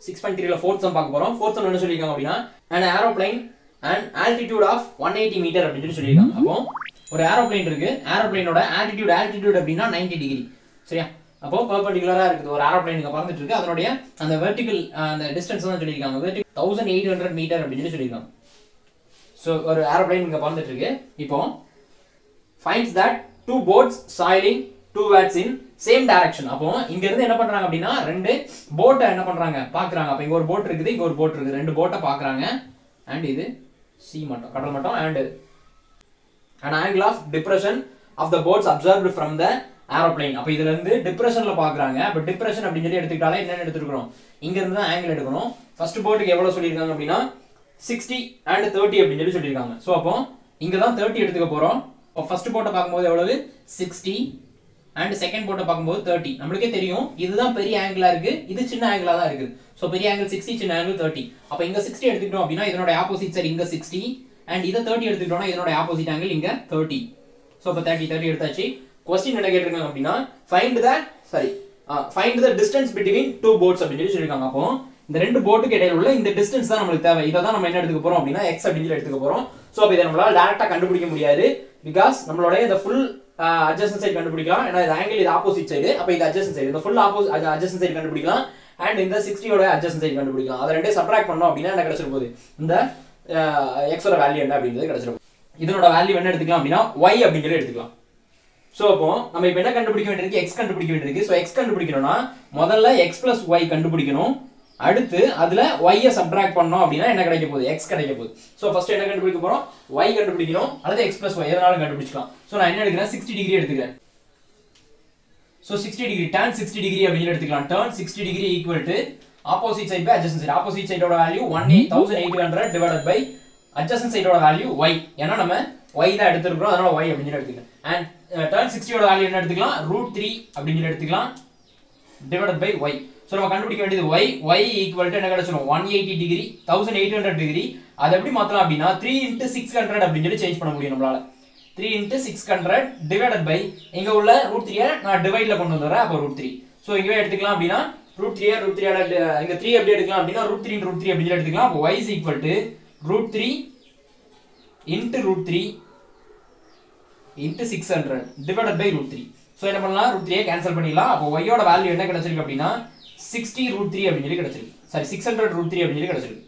six point த்ரீல fourth sum பார்க்க போறோம் ஃபோர்த் சம் என்ன சொல்லியிருக்காங்க அப்படின்னா and aeroplane and altitude of one eighty metre அப்படின்னு சொல்லி சொல்லியிருக்காங்க அப்போ ஒரு ஏரோப்ளைன் இருக்கு ஏரோப்ளைனோட ஆல்டிடியூட் ஆல்டிடியூட் அப்படின்னா 90 டிகிரி சரியா அப்போ பர்பண்டிகுலரா இருக்குது ஒரு ஏரோப்ளைன் இங்க பறந்துட்டு இருக்கு அதனுடைய அந்த வெர்டிகல் அந்த டிஸ்டன்ஸ் தான் சொல்லியிருக்காங்க vertical thousand eight hundred metre அப்படின்னு சொல்லி சொல்லியிருக்காங்க ஸோ ஒரு ஏரோப்ளைன் இங்க பறந்துட்டு இருக்கு இப்போ finds that two boats sailing towards in same direction அப்போ இங்க இருந்து என்ன பண்றாங்க அப்படின்னா ரெண்டு போட்டை என்ன பண்றாங்க பாக்குறாங்க அப்ப இங்க ஒரு போட் இருக்குது இங்க ஒரு போட் இருக்குது ரெண்டு போட்டை பாக்குறாங்க அண்ட் இது சி மட்டம் கடல் மட்டம் and an angle of depression of the boats observed from the aeroplane அப்ப இதுல இருந்து டிப்ரெஷன்ல பாக்குறாங்க அப்ப டிப்ரெஷன் அப்படின்னு சொல்லி எடுத்துக்கிட்டாலே என்னன்னு எடுத்துக்கிறோம் இங்க இருந்து தான் ஆங்கிள் எடுக்கணும் ஃபர்ஸ்ட் போட்டுக்கு எவ்வளவு சொல்லியிருக்காங்க அப்படின்னா 60 அண்ட் 30 அப்படின்னு சொல்லி சொல்லியிருக்காங்க சோ அப்போ இங்க தான் 30 எடுத்துக்க போறோம் ஃபர்ஸ்ட் போட்டை பார்க்கும்போது எவ்வளவு 60 அண்ட் செகண்ட் போட்டை பார்க்கும்போது 30 நம்மளுக்கே தெரியும் இதுதான் பெரிய ஆங்கிளா இருக்கு இது சின்ன ஆங்கிளா தான் இருக்கு சோ பெரிய ஆங்கிள் 60 சின்ன ஆங்கிள் 30 அப்ப இங்க 60 எடுத்துக்கிட்டோம் அப்படின்னா இதனோட ஆப்போசிட் சைடு இங்க 60 அண்ட் இதை 30 எடுத்துக்கிட்டோம்னா இதனோட ஆப்போசிட் ஆங்கிள் இங்க 30 சோ அப்ப 30 30 எடுத்தாச்சு கொஸ்டின் என்ன கேட்டிருக்காங்க அப்படின்னா find the sorry find the distance between two boats அப்படின்னு சொல்லி சொல்லியிருக்காங்க அப்போ இந்த ரெண்டு போட்டுக்கு இடையில உள்ள இந்த டிஸ்டன்ஸ் தான் நம்மளுக்கு தேவை இதை தான் நம்ம என்ன எடுத்துக்க போறோம் அப்படின்னா எக்ஸ் அப்படின்னு சொல்லி எடுத்துக்க போறோம் சோ அப்ப இதை நம்மளால டேரக்டா கண்டுபிடிக்க முடியாது பிகாஸ் நம்மளோட இந்த ஃபுல் அட்ஜஸ்டன் சைடு கண்டுபிடிக்கலாம் ஏன்னா இது ஆங்கிள் இது ஆப்போசிட் சைடு அப்ப இது அட்ஜஸ்டன் சைடு இந்த ஃபுல் ஆப்போசிட் அட்ஜஸ்டன் சைடு கண்டுபிடிக்கலாம் அண்ட் இந்த சிக்ஸ்டியோட அட்ஜஸ்டன் சைடு கண்டுபிடிக்கலாம் அதை ரெண்டே சப்ராக்ட் பண்ணோம் அப்படின்னா என்ன கிடைச்சிட போகுது இந்த எக்ஸோட வேல்யூ என்ன அப்படின்றது கிடைச்சிடும் இதனோட வேல்யூ என்ன எடுத்துக்கலாம் அப்படின்னா ஒய் அப்படின்னு சொல்லி எடுத்துக்கலாம் சோ அப்போ நம்ம இப்போ என்ன கண்டுபிடிக்க வேண்டியிருக்கு எக்ஸ் கண்டுபிடிக்க வேண்டியிருக்கு ஸோ எக்ஸ் கண்டுபிடிக்கணும்னா முதல்ல எக்ஸ் பிளஸ் ஒய் கண்டுபிடிக்கணும் அடுத்து அதுல ஒய்யை சப்ட்ராக்ட் பண்ணோம் அப்படின்னா என்ன கிடைக்க போகுது எக்ஸ் கிடைக்க போகுது ஸோ ஃபர்ஸ்ட் என்ன கண்டுபிடிக்க போறோம் ஒய் கண்டுபிடிக்கணும் அல்லது எக்ஸ் பிளஸ் ஒய் எதனாலும் கண்டுபிடிக்கலாம் ஸோ நான் என்ன எடுக்கிறேன் சிக்ஸ்டி டிகிரி எடுத்துக்கிறேன் so sixty degree tan sixty degree அப்படின்னு எடுத்துக்கலாம் tan sixty degree equal to opposite side by adjacent side opposite சைடோட value one eight thousand eight hundred divide by adjacent சைடோட வேல்யூ ஒய் ஏன்னா நம்ம ஒய் தான் எடுத்துருக்கோம் அதனால ஒய் அப்படின்னு சொல்லி எடுத்துக்கலாம் அண்ட் டேர்ன் சிக்ஸ்டியோட வேல்யூ என்ன எடுத்துக்கலாம் ரூட் த்ரீ அப்படின்னு சொல்லி எடுத்துக்கலாம் டிவைட் பை ஒய் ஸோ நம்ம கண்டுபிடிக்க வேண்டியது ஒய் ஒய் ஈக்குவல் டு என்ன கிடைச்சிடும் one eighty degree thousand eight hundred degree அதை எப்படி மாற்றலாம் அப்படின்னா த்ரீ இன்ட்டு சிக்ஸ் ஹண்ட்ரட் அப்படின்னு சொல்லி சேஞ்ச் பண்ண முடியும் நம்மளால three into six hundred divided by இங்க உள்ள ரூட் த்ரீயை நான் டிவைட்ல கொண்டு வந்துடுறேன் அப்போ ரூட் த்ரீ ஸோ இங்கே எடுத்துக்கலாம் அப்படின்னா ரூட் த்ரீ ரூட் த்ரீ இங்க த்ரீ எப்படி எடுக்கலாம் அப்படின்னா ரூட் த்ரீ ரூட் த்ரீ அப்படின்னு சொல்லி எடுத்துக்கலாம் அப்போ Y is equal to root three into root three into six hundred divided by root three so என்ன பண்ணலாம் ரூட் த்ரீயை கேன்சல் பண்ணிடலாம் அப்போ ஒய்யோட வேல்யூ என்ன கிடைச்சிருக்கு அப்படின்னா சிக்ஸ்டி ரூட் த்ரீ அப்படின்னு சொல்லி கிடைச்சிருக்கு sorry six hundred root three அப்படின்னு சொல்லி கிடைச்சிருக்கு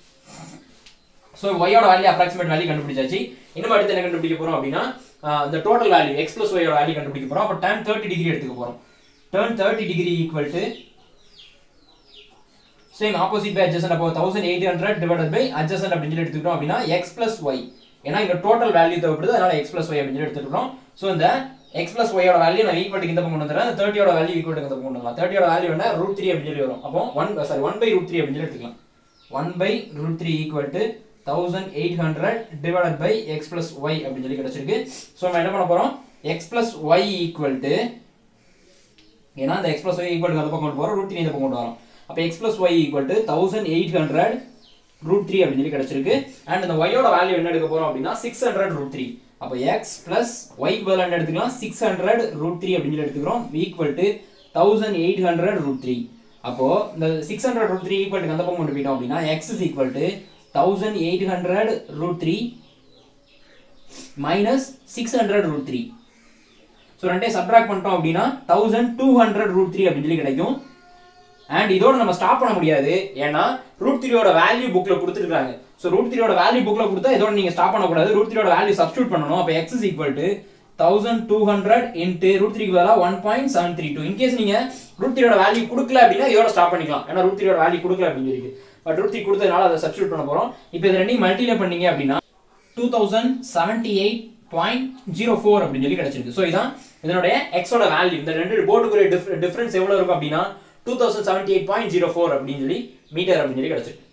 ஸோ ஒய்யோட வேல்யூ அப்ராக்சிமேட் வேல்யூ கண்டுபிடிச்சாச்சு இன்னும் அடுத்து என்ன கண்டுபிடிக்க போறோம் அப்படின்னா ஆஹ், இந்த டோட்டல் வேல்யூ எக்ஸ் பிளஸ் ஒய்யோட வேல்யூ கண்டுபிடிக்க போறோம் அப்போ டேன் தேர்ட்டி டிகிரி எடுத்துக்க போறோம் tan thirty degree equal to same opposite by adjust அப்போ thousand eight hundred divided by adjust அப்படின்னு சொல்லி எடுத்துக்கிட்டோம் அப்படின்னா எக்ஸ் பிளஸ் ஒய் ஏன்னா இங்க டோட்டல் வேல்யூ தேவைப்படுது அதனால எக்ஸ் பிளஸ் ஒய் அப்படின்னு சொல்லி எடுத்துக்கிறோம் ஸோ இந்த எக்ஸ் பிளஸ் ஒய்யோட வேல்யூ நான் ஈக்குவல் இந்த பக்கம் கொண்டு வந்துடுறேன் தேர்ட்டியோட வேல்யூ ஈக்குவல் இந்த பக்கம் கொண்டு வரலாம் தேர்ட்டியோட வேல்யூ என்ன ரூட் த்ரீ அப்படின்னு சொல்லி வரும் அப்போ one sorry one by root three அப்படின்னு சொல்லி எடுத்துக்கலாம் one by root three equal to thousand eight hundred divided by X plus Y அப்படின்னு சொல்லி கிடைச்சிருக்கு ஸோ நம்ம என்ன பண்ண போறோம் X plus Y equal to ஏன்னா இந்த எக்ஸ் பிளஸ் ஒய் ஈக்குவல் அந்த பக்கம் கொண்டு போறோம் ரூட் த்ரீ இந்த பக்கம் கொண்டு வரோம் அப்போ X plus Y equal to thousand eight hundred root three அப்படின்னு சொல்லி கிடைச்சிருக்கு அண்ட் இந்த ஒய்யோட வேல்யூ என்ன எடுக்க போறோம் அப்படின்னா சிக்ஸ் ஹண்ட்ரட் ரூட் த்ரீ அப்போ எக்ஸ் பிளஸ் ஒய் பதில் என்ன எடுத்துக்கலாம் சிக்ஸ் ஹண்ட்ரட் ரூட் த்ரீ அப்படின்னு சொல்லி எடுத்துக்கிறோம் equal to thousand eight hundred root three அப்போ இந்த six hundred root three equal அந்த பக்கம் கொண்டு போயிட்டோம் அப்படின்னா X is equal to thousand eight hundred root three minus six hundred root three so ரெண்டே சப்ட்ராக்ட் பண்ணிட்டோம் அப்படின்னா thousand two hundred root three அப்படின்னு சொல்லி கிடைக்கும் அண்ட் இதோட நம்ம ஸ்டாப் பண்ண முடியாது ஏன்னா ரூட் த்ரீயோட வேல்யூ புக்ல கொடுத்துருக்காங்க ஸோ ரூட் த்ரீயோட வேல்யூ புக்ல கொடுத்தா இதோட நீங்க ஸ்டாப் பண்ணக்கூடாது ரூட் த்ரீயோட வேல்யூ சப்ஸ்டியூட் பண்ணணும் அப்போ X is equal to thousand two hundred into root த்ரீக்கு பதிலாக one point seven three two in case நீங்க ரூட் த்ரீயோட வேல்யூ கொடுக்கல அப்படின்னா இதோட ஸ்டாப் பண்ணிக்கலாம் ஏன்னா ரூட் த்ரீயோட வேல்யூ கொடுக்கல அப்படின்னு சொல்லி பட் ரூட் த்ரீ கொடுத்ததுனால அதை சப்ஸ்டியூட் பண்ண போறோம் இப்போ இது ரெண்டையும் மல்டிப்ளை பண்ணீங்க அப்படின்னா two thousand seventy eight point zero four அப்படின்னு சொல்லி கிடைச்சிருக்கு ஸோ இதான் இதனுடைய எக்ஸோட வேல்யூ இந்த ரெண்டு போர்டுக்குரிய டிஃபரன்ஸ் எவ்வளவு இருக்கும் அப்படின்னா two thousand seventy eight point zero four அப்படின்னு சொல்லி மீட்டர் அப்படின்னு சொல்லி கிடைச்சிருக்கு